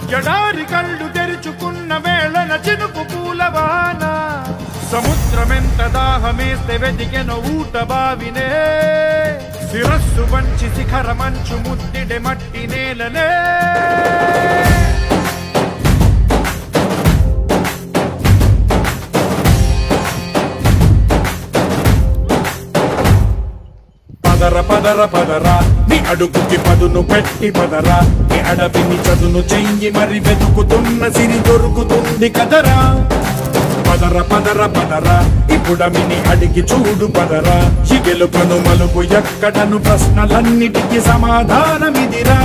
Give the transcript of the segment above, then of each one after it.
ఎడారి కళ్ళు తెరుచుకున్న వేళన చినుకు పూలవాన సముద్రమెంత దాహమేస్తే వెతికెన ఊట బావినే శిరస్సు వంచి శిఖర మంచు ముద్దిడె మట్టి నేలనే పదర పదర పదరా నీ అడుగుకి పదును పెట్టి పదరా నీ అడవిని చదును చెయ్యి మరి వెతుకుతున్న సిరి దొరుకుతుంది కదరా పదర పదర పదరా ఇప్పుడమిని అడిగి చూడు పదరా చిగెలుపను మలుపు ఎక్కడను ప్రశ్నలన్నిటికీ సమాధానమిదిరా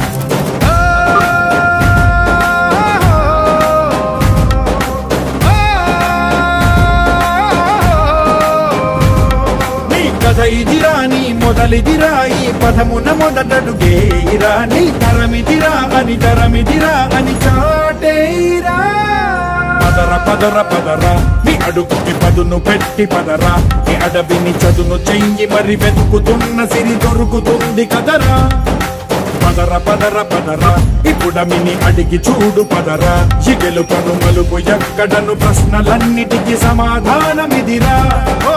నీ కథ ఇదిరా నీ మొదలిదిరా ఈ పదమున మొదటడుగేయిరా నీ తరమిదిరా అని తరమిదిరా అని చాటేయిరా పదర పదర పదరా నీ అడుగుకి పదును పెట్టి పదరా నీ అడవిని చదును చెయ్యి మరి వెతుకుతున్న సిరి దొరుకుతుంది కదరా పదర పదర పదరా ఇప్పుడమిని అడిగి చూడు పదరా చిగెలు పను మలుపు ఎక్కడను ప్రశ్నలన్నిటికీ సమాధానమిదిరా ఓ